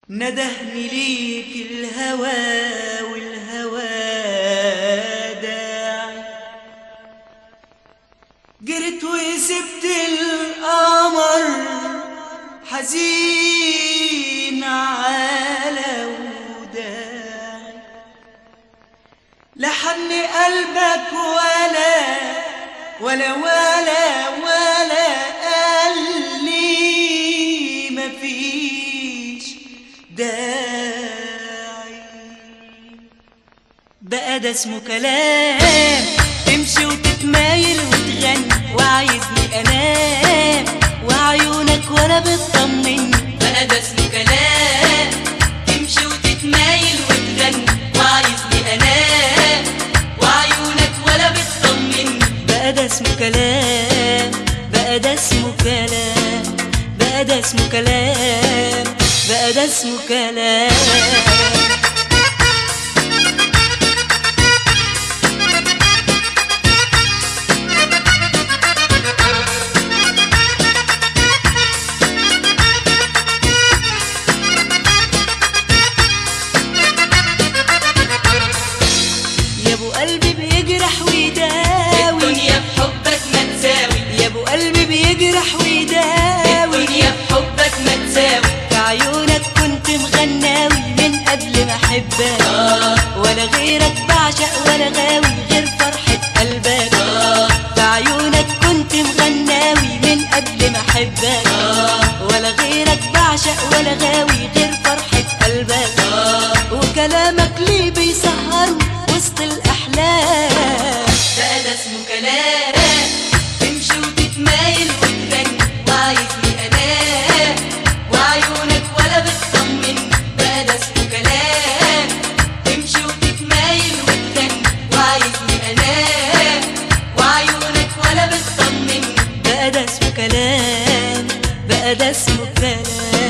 ندهني ليك الهوى والهوى داعي جريت وسبت القمر حزين على وداعي لحن قلبك ولا ولا ولا ولا قال لي مفيش داعي بقى ده اسمه كلام تمشي وتتمايل وتغني وعايزني انام وعيونك وانا بتطمني بقى ده اسمه كلام تمشي وتتمايل وتغني وعايزني انام وعيونك ولا بتطمني بقى ده اسمه كلام بقى ده اسمه كلام بقى ده اسمه كلام بقى ده اسمه كلام يا ابو قلبي بيجرح ويداوي الدنيا بحبك ما تساوي يا ابو قلبي بيجرح ويداوي الدنيا بحبك ما تساوي في عيونك كنت مغناوي من قبل ما احبك ولا غيرك بعشق ولا غاوي غير فرحة قلبك في عيونك كنت مغناوي من قبل ما احبك ولا غيرك بعشق ولا غاوي غير فرحة قلبك وكلامك ليه بيسهر وسط الاحلام بقى ده اسمه كلام تمشي وتتمايل وتغني وعايزني انام وعيونك ولا بتطمن بقى ده اسمه كلام تمشي وتتمايل وتغني وعايزني انام وعيونك ولا بتطمن بقى ده اسمه كلام بقى ده اسمه كلام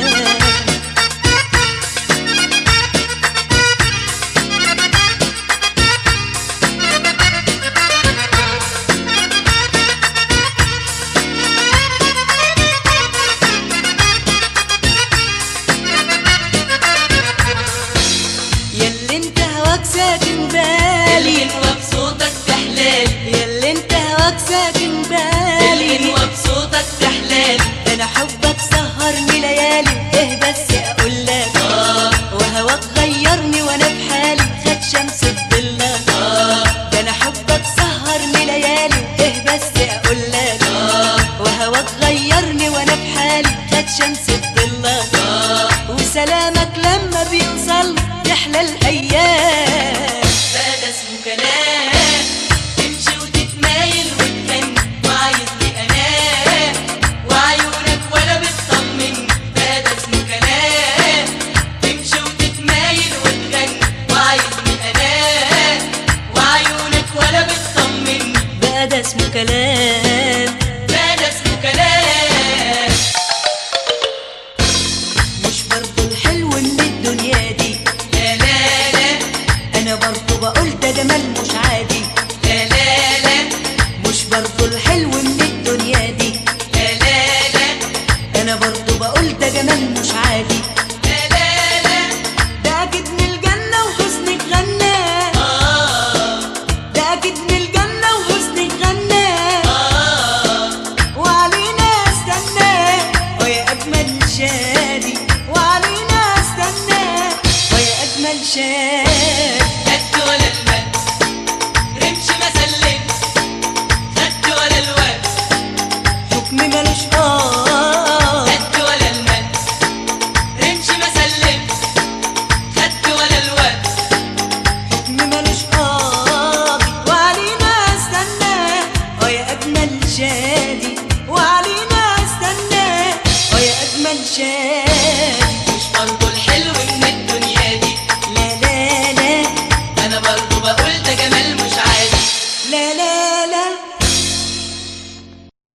ياللي انت هواك ساكن بالي الغنوة بصوتك تحلالي ياللي انت هواك ساكن بالي الغنوة بصوتك تحلالي انا حبك سهرني ليالي ايه بس اقول لك وهواك غيرني وانا بحالي خد شمس الضلة ده انا حبك سهرني ليالي ايه بس اقول لك وهواك غيرني وانا بحالي خد شمس الضلة وسلامك لما بيوصل يحلى الايام بقى ده اسمه كلام تمشي وتتمايل وتغني وعايزني انام وعيونك ولا بتطمن بقى ده اسمه كلام تمشي وتتمايل وتغني وعايزني انام وعيونك ولا بتطمن بقى ده اسمه كلام بقى ده اسمه كلام مش برضو الحلو من الدنيا دي لا لا لا انا برضو بقول ده جمال مش عادي لا لا لا مش برضو الحلو من الدنيا دي لا لا لا انا برضو بقول ده جمال مش عادي لا لا لا ده اكيد من الجنة وحسنك غنى ده اكيد من الجنة وحسنك غنى وعلينا استنى ويا اجمل شادي وعلينا استنى ويا اجمل شادي خدت ولا المد رمش ما سلمت خدت ولا الوقت حكم ملوش اه خدت ولا المد رمش ما سلمت خدت ولا الوقت حكم ملوش